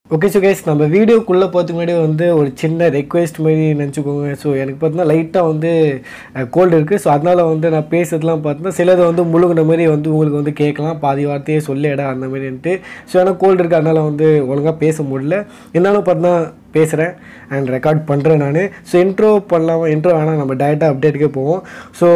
okay so guys நம்ம வீடியோக்குள்ளே போகிறதுக்கு முன்னாடி வந்து ஒரு சின்ன ரெக்வெஸ்ட் மாதிரி நினச்சிக்கோங்க ஸோ எனக்கு பார்த்தீங்கன்னா லைட்டாக வந்து கோல்டு இருக்குது ஸோ அதனால் வந்து நான் பேசுறதுலாம் பார்த்தீங்கன்னா சிலது வந்து முழுகுன மாதிரி வந்து உங்களுக்கு வந்து கேட்கலாம் பாதி வார்த்தையே சொல்லிடா அந்த மாதிரின்ட்டு ஸோ எனக்கு கோல்டு இருக்குது அதனால் வந்து ஒழுங்காக பேச முடியல என்னாலும் பார்த்தீங்கன்னா பேசுகிறேன் அண்ட் ரெக்கார்ட் பண்ணுறேன் நான் ஸோ இன்ட்ரோ பண்ணலாமா இன்ட்ரோ ஆனால் நம்ம டேரெக்டாக அப்டேட்டுக்கே போவோம் ஸோ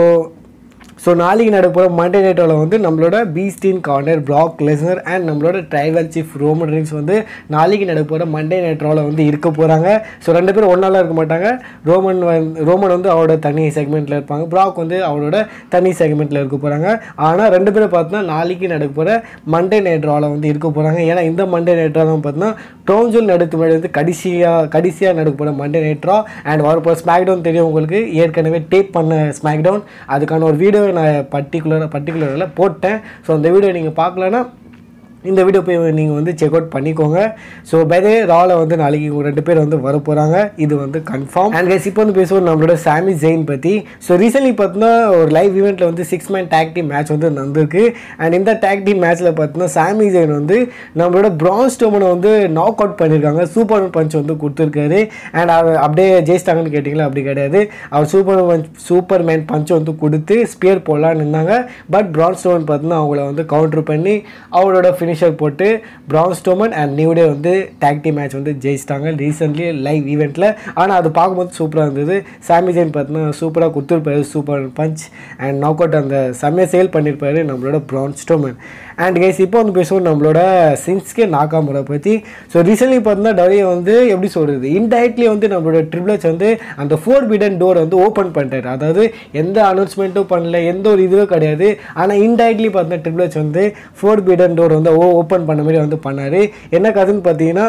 ஸோ நாளைக்கு நடக்கிற மண்டே நைட்டோவில் வந்து நம்மளோட பீஸ்டீன் கார்னர் பிராக் லெஸ்னர் அண்ட் நம்மளோட ட்ரைவல் சீஃப் ரோமன் ரிங்ஸ் வந்து நாளைக்கு நடக்கிற மண்டே நைட்டோவில் வந்து இருக்க போகிறாங்க ஸோ ரெண்டு பேரும் ஒன்றாலாம் இருக்க மாட்டாங்க ரோமன் வந்து ரோமன் வந்து அவரோட தனி செக்மெண்ட்டில் இருப்பாங்க பிராக் வந்து அவரோட தனி செக்மெண்ட்டில் இருக்க போகிறாங்க ஆனால் ரெண்டு பேரும் பார்த்தீங்கன்னா நாளைக்கு நடக்க போகிற மண்டே நைட்ராவில் வந்து இருக்க போகிறாங்க ஏன்னா இந்த மண்டே நைட்ராவில் பார்த்தீங்கன்னா டோன்ஜூல் நடத்து முன்னாடி வந்து கடைசியாக கடைசியாக நடக்க போகிற மண்டே நைட்ரா அண்ட் வரப்போ ஸ்மாக் டவுன் தெரியும் உங்களுக்கு ஏற்கனவே டேப் பண்ண ஸ்மாக் டவுன் அதுக்கான ஒரு வீடியோ நான் பர்டிகுலராக பர்டிகுலரில் போட்டேன் ஸோ அந்த வீடியோ நீங்கள் பார்க்கலன்னா இந்த வீடியோ போய் நீங்கள் வந்து செக் அவுட் பண்ணிக்கோங்க ஸோ பைதே ராவில் வந்து நாளைக்கு இவங்க ரெண்டு பேர் வந்து வர போகிறாங்க இது வந்து கன்ஃபார்ம் அண்ட் கைஸ் இப்போ வந்து பேசுவோம் நம்மளோட சாமி ஜெயின் பற்றி ஸோ ரீசென்ட்லி பார்த்தீங்கன்னா ஒரு லைவ் ஈவெண்ட்டில் வந்து six man tag team match வந்து நடந்திருக்கு அண்ட் இந்த டேக் டீம் மேட்ச்சில் பார்த்தீங்கன்னா சாமி ஜெயின் வந்து நம்மளோட பிரான்ஸ் டோமனை வந்து நாக் அவுட் பண்ணியிருக்காங்க சூப்பர் பஞ்ச் வந்து கொடுத்துருக்காரு அண்ட் அவர் அப்படியே ஜெயிச்சிட்டாங்கன்னு கேட்டிங்களா அப்படி கிடையாது அவர் super punch super man punch வந்து கொடுத்து ஸ்பியர் போடலான்னு இருந்தாங்க பட் பிரான்ஸ் டோமன் பார்த்தீங்கன்னா அவங்கள வந்து கவுண்டர் பண்ணி அவரோட ஃபினிஷர் போட்டு பிரான் ஸ்டோமன் அண்ட் நியூ டே வந்து டேக் டீம் மேட்ச் வந்து ஜெயிச்சிட்டாங்க ரீசெண்ட்லி லைவ் ஈவெண்ட்டில் ஆனால் அது பார்க்கும்போது சூப்பராக இருந்தது சாமி ஜெயின் பார்த்தீங்கன்னா சூப்பராக கொடுத்துருப்பாரு super punch and knock out அந்த செம்மையை சேல் பண்ணியிருப்பாரு நம்மளோட பிரான் ஸ்டோமன் அண்ட் கைஸ் இப்போ வந்து பேசுவோம் நம்மளோட சின்ஸ்கே நாகாமுறை பற்றி ஸோ ரீசெண்ட்லி பார்த்தீங்கன்னா டொரியை வந்து எப்படி சொல்கிறது இன்டைரக்ட்லி வந்து நம்மளோட ட்ரிபிள்ஸ் வந்து அந்த ஃபோர் பிடன் டோர் வந்து ஓப்பன் பண்ணிட்டாரு அதாவது எந்த அனௌன்ஸ்மெண்ட்டும் பண்ணல எந்த ஒரு இதுவும் கிடையாது ஆனால் இன்டைரக்ட்லி பார்த்தீங்கன்னா ட்ரிபிள்ஸ் வந்து ஃபோர் பிடன் டோர் வந்து ஓ ஓப்பன் பண்ண மாதிரி வந்து பண்ணார் என்ன கதைன்னு பார்த்தீங்கன்னா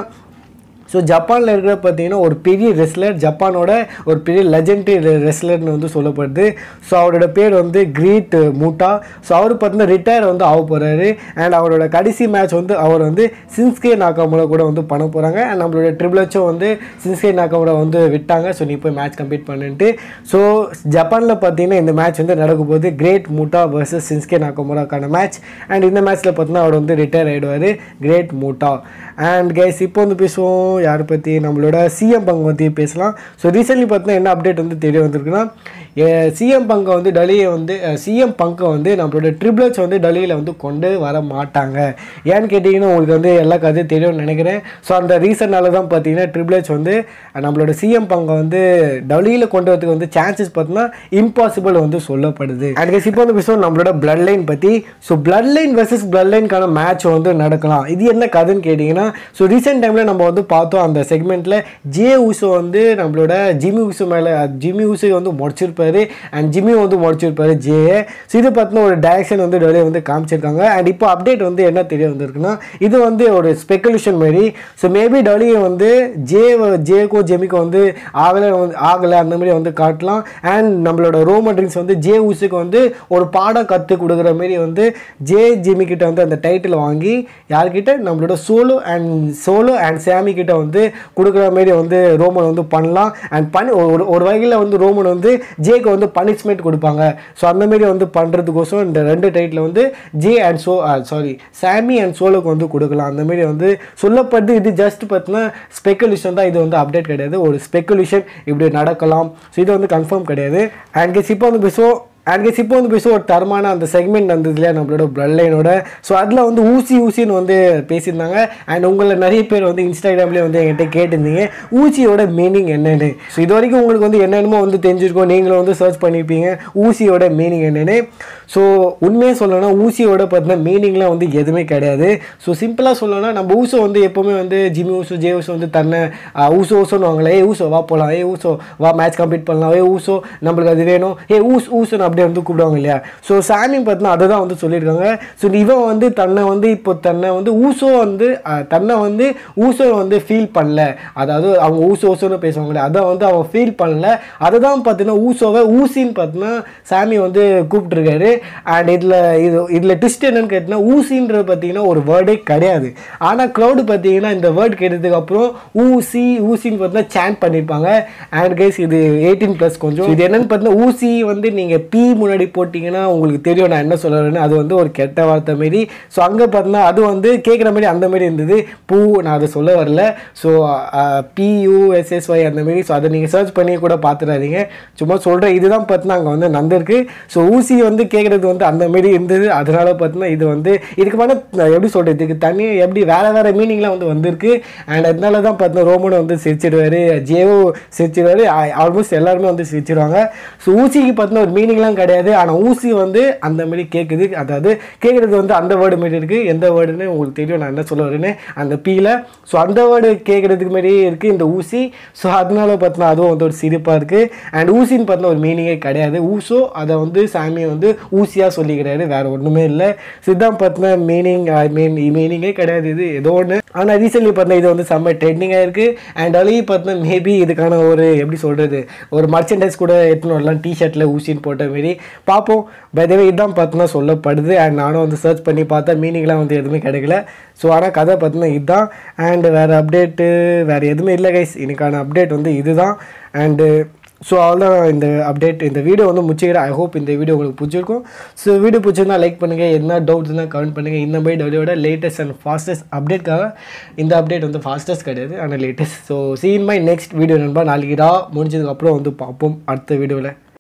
ஸோ ஜப்பானில் இருக்கிற பார்த்தீங்கன்னா ஒரு பெரிய ரெஸ்லர் ஜப்பானோட ஒரு பெரிய லெஜெண்டரி ரெஸ்லர்னு வந்து சொல்லப்படுது ஸோ அவரோட பேர் வந்து கிரீட் மூட்டா ஸோ அவர் பார்த்தீங்கன்னா ரிட்டையர் வந்து ஆக போகிறாரு அண்ட் அவரோட கடைசி மேட்ச் வந்து அவர் வந்து சின்ஸ்கே நாக்காமுறை கூட வந்து பண்ண போகிறாங்க அண்ட் நம்மளோட ட்ரிபிள்ஹெச்சும் வந்து சின்ஸ்கே நாக்காமுறை வந்து விட்டாங்க ஸோ நீ போய் மேட்ச் கம்ப்ளீட் பண்ணிட்டு ஸோ ஜப்பானில் பார்த்தீங்கன்னா இந்த மேட்ச் வந்து நடக்கும் போது கிரேட் மூட்டா வர்சஸ் சின்ஸ்கே நாக்காமுறாக்கான மேட்ச் அண்ட் இந்த மேட்ச்சில் பார்த்தீங்கன்னா அவர் வந்து ரிட்டையர் ஆகிடுவார் கிரேட் மூட்டா அண்ட் கைஸ் இப்போ வந்து பேசுவோம் யாரை பற்றி நம்மளோட சிஎம் பங்கு பற்றி பேசலாம் ஸோ ரீசெண்ட்லி பார்த்தீங்கன்னா என்ன அப்டேட் வந்து தெரிய வந்திருக்குன்னா சிஎம் பங்கை வந்து டெல்லியை வந்து சிஎம் பங்கை வந்து நம்மளோட ட்ரிபிள்ஸ் வந்து டெல்லியில் வந்து கொண்டு வர மாட்டாங்க ஏன்னு கேட்டிங்கன்னா உங்களுக்கு வந்து எல்லா கதையும் தெரியும்னு நினைக்கிறேன் ஸோ அந்த ரீசன்னால தான் பார்த்தீங்கன்னா ட்ரிபிள்ஸ் வந்து நம்மளோட சிஎம் பங்கை வந்து டெல்லியில் கொண்டு வரதுக்கு வந்து சான்சஸ் பார்த்தீங்கன்னா இம்பாசிபிள் வந்து சொல்லப்படுது அண்ட் இப்போ வந்து பேசுவோம் நம்மளோட பிளட் லைன் பற்றி ஸோ பிளட் லைன் வர்சஸ் பிளட் லைனுக்கான மேட்ச் வந்து நடக்கலாம் இது என்ன கதைன்னு கேட்டிங்கன்னா ஸோ ரீசெண்ட் டைமில் நம்ம வந்து பார்த்தோம் அந்த செக்மெண்ட்டில் ஜே ஊசோ வந்து நம்மளோட ஜிமி ஊசோ மேலே ஜிமி ஊசோ வந்து முடிச்சிருப்பாரு அண்ட் ஜிம்மி வந்து முடிச்சிருப்பாரு ஜே ஸோ இது பார்த்தீங்கன்னா ஒரு டைரக்ஷன் வந்து டெலியே வந்து காமிச்சிருக்காங்க அண்ட் இப்போ அப்டேட் வந்து என்ன தெரிய வந்திருக்குன்னா இது வந்து ஒரு ஸ்பெகுலேஷன் மாதிரி ஸோ மேபி டெலியை வந்து ஜே ஜேக்கோ ஜெமிக்கோ வந்து ஆகலை வந்து ஆகலை அந்த மாதிரி வந்து காட்டலாம் அண்ட் நம்மளோட ரோமன் ட்ரிங்ஸ் வந்து ஜே ஊசுக்கு வந்து ஒரு பாடம் கற்றுக் கொடுக்குற மாதிரி வந்து ஜே ஜிமி கிட்ட வந்து அந்த டைட்டில் வாங்கி யார்கிட்ட நம்மளோட சோலோ அண்ட் சோலோ அண்ட் சாமி கிட்ட வந்து கொடுக்குற மாதிரி வந்து ரோமன் வந்து பண்ணலாம் அண்ட் பண்ணி ஒரு ஒரு வகையில் வந்து ரோமன் வந்து ஜேக்கு வந்து பனிஷ்மெண்ட் கொடுப்பாங்க ஸோ அந்த மாதிரி வந்து பண்ணுறதுக்கோசம் இந்த ரெண்டு டைட்டில் வந்து ஜே அண்ட் சோ சாரி சாமி அண்ட் சோலோக்கு வந்து கொடுக்கலாம் அந்த மாதிரி வந்து சொல்லப்படுது இது ஜஸ்ட் பார்த்தீங்கன்னா ஸ்பெக்குலேஷன் தான் இது வந்து அப்டேட் கிடையாது ஒரு ஸ்பெக்குலேஷன் இப்படி நடக்கலாம் ஸோ இது வந்து கன்ஃபார்ம் கிடையாது அண்ட் இப்போ வந்து பேசுவோம் அண்ட் கெஸ் இப்போ வந்து பேசுவோம் ஒரு தரமான அந்த செக்மெண்ட் வந்தது இல்லையா நம்மளோட பிளட் லைனோட ஸோ அதில் வந்து ஊசி ஊசின்னு வந்து பேசியிருந்தாங்க அண்ட் உங்களை நிறைய பேர் வந்து இன்ஸ்டாகிராம்லேயே வந்து என்கிட்ட கேட்டிருந்தீங்க ஊசியோட மீனிங் என்னென்னு ஸோ இது வரைக்கும் உங்களுக்கு வந்து என்னென்னமோ வந்து தெரிஞ்சிருக்கோம் நீங்களும் வந்து சர்ச் பண்ணியிருப்பீங்க ஊசியோட மீனிங் என்னென்னு ஸோ உண்மையாக சொல்லணும்னா ஊசியோட பார்த்தீங்கன்னா மீனிங்லாம் வந்து எதுவுமே கிடையாது ஸோ சிம்பிளாக சொல்லணும்னா நம்ம ஊசோ வந்து எப்போவுமே வந்து ஜிம்மி ஊசோ ஜே ஊசோ வந்து தன்னை ஊசோ ஊசோன்னு வாங்கலாம் ஏ ஊசோ வா போகலாம் ஏ ஊசோ வா மேட்ச் கம்ப்ளீட் பண்ணலாம் ஏ ஊசோ நம்மளுக்கு அது வேணும் ஏ ஊஸ் ஊசோன்னு அப்படியே வந்து கூப்பிடுவாங்க இல்லையா ஸோ சாமி பார்த்தீங்கன்னா அதை தான் வந்து சொல்லியிருக்காங்க ஸோ இவன் வந்து தன்னை வந்து இப்போ தன்னை வந்து ஊசோ வந்து தன்னை வந்து ஊசோ வந்து ஃபீல் பண்ணல அதாவது அவங்க ஊசோ ஊசோன்னு பேசுவாங்களே அதை வந்து அவன் ஃபீல் பண்ணல அதை தான் பார்த்தீங்கன்னா ஊசோவை ஊசின்னு பார்த்தீங்கன்னா சாமி வந்து கூப்பிட்டுருக்காரு அண்ட் இதில் இது இதில் ட்விஸ்ட் என்னன்னு கேட்டிங்கன்னா ஊசின்றது பார்த்தீங்கன்னா ஒரு வேர்டே கிடையாது ஆனால் க்ரௌடு பார்த்தீங்கன்னா இந்த வேர்ட் கேட்டதுக்கு அப்புறம் ஊசி ஊசின்னு பார்த்தீங்கன்னா சேன் பண்ணியிருப்பாங்க அண்ட் கைஸ் இது எயிட்டீன் ப்ளஸ் கொஞ்சம் இது என்னன்னு பார்த்தீங்கன்னா ஊசி வந்து நீங்கள் பி முன்னாடி போட்டிங்கன்னா உங்களுக்கு தெரியும் நான் என்ன சொல்கிறேன்னு அது வந்து ஒரு கெட்ட வார்த்தை மாரி ஸோ அங்கே பார்த்தீங்கன்னா அது வந்து கேட்குற மாதிரி அந்த மாதிரி இருந்தது பூ நான் அதை சொல்ல வரல ஸோ பியூஎஸ்எஸ்ஒய் அந்த மாதிரி ஸோ அதை நீங்கள் சர்ச் பண்ணி கூட பார்த்துடாதீங்க சும்மா சொல்கிறேன் இதுதான் பார்த்தீங்கன்னா அங்கே வந்து நந்திருக்கு ஸோ ஊசி வந்து கேட்குறது வந்து அந்த மாதிரி இருந்தது அதனால பார்த்தீங்கன்னா இது வந்து இதுக்கு மேலே நான் எப்படி சொல்கிறது இதுக்கு தனி எப்படி வேறு வேறு மீனிங்லாம் வந்து வந்திருக்கு அண்ட் அதனால தான் பார்த்தீங்கன்னா ரோமனை வந்து சிரிச்சிடுவார் ஜேவோ சிரிச்சிடுவார் ஆல்மோஸ்ட் எல்லாருமே வந்து சிரிச்சிடுவாங்க ஸோ ஊசிக்கு பார்த்தீங்கன்னா ஒரு மீனிங்லாம் கிடையாது ஆனால் ஊசி வந்து அந்த மாதிரி கேட்குது அதாவது கேட்குறது வந்து அந்த வேர்டு மாதிரி இருக்குது எந்த வேர்டுன்னு உங்களுக்கு தெரியும் நான் என்ன சொல்ல வரேன்னு அந்த பீல ஸோ அந்த வேர்டு கேட்குறதுக்கு மாதிரியே இருக்குது இந்த ஊசி ஸோ அதனால பார்த்தீங்கன்னா அதுவும் வந்து ஒரு சிரிப்பாக இருக்குது அண்ட் ஊசின்னு பார்த்தீங்கன்னா ஒரு மீனிங்கே கிடையாது ஊசோ அதை வந்து சாமியை வந்து ஊசியாக சொல்லிக்கிறாரு வேறு ஒன்றுமே இல்லை சித்தாம் பார்த்தீங்கன்னா மீனிங் ஐ மீன் மீனிங்கே கிடையாது இது ஏதோ ஒன்று ஆனால் ரீசென்ட்லி பார்த்தீங்கன்னா இது வந்து செம்ம ட்ரெண்டிங்காக இருக்குது அண்ட் அழகி பார்த்தீங்கன்னா மேபி இதுக்கான ஒரு எப்படி சொல்கிறது ஒரு மர்ச்சன்டைஸ் கூட எடுத்துன்னு வரலாம் டிஷர்ட்டில் ஊசின்னு போட்ட மாரி பார்ப்போம் பதவே இதுதான் பார்த்தீங்கன்னா சொல்லப்படுது அண்ட் நானும் வந்து சர்ச் பண்ணி பார்த்தா மீனிங்லாம் வந்து எதுவுமே கிடைக்கல ஸோ ஆனால் கதை பார்த்தீங்கன்னா இதுதான் அண்ட் வேறு அப்டேட்டு வேறு எதுவுமே இல்லை கைஸ் இன்னைக்கான அப்டேட் வந்து இதுதான் அண்டு ஸோ அவ்வளோதான் இந்த அப்டேட் இந்த வீடியோ வந்து முடிச்சுக்கிறேன் ஐ ஹோப் இந்த வீடியோ உங்களுக்கு பிடிச்சிருக்கும் ஸோ வீடியோ பிடிச்சிருந்தா லைக் பண்ணுங்கள் என்ன டவுட்ஸ் இருந்தால் கமெண்ட் பண்ணுங்கள் இந்த மாதிரி டபிள்யூட லேட்டஸ்ட் அண்ட் ஃபாஸ்டஸ்ட் அப்டேட்காக இந்த அப்டேட் வந்து ஃபாஸ்டஸ்ட் கிடையாது ஆனால் latest so see in my next video நண்பா நாளைக்கு தான் முடிஞ்சதுக்கப்புறம் வந்து பார்ப்போம் அடுத்த வீடியோவில்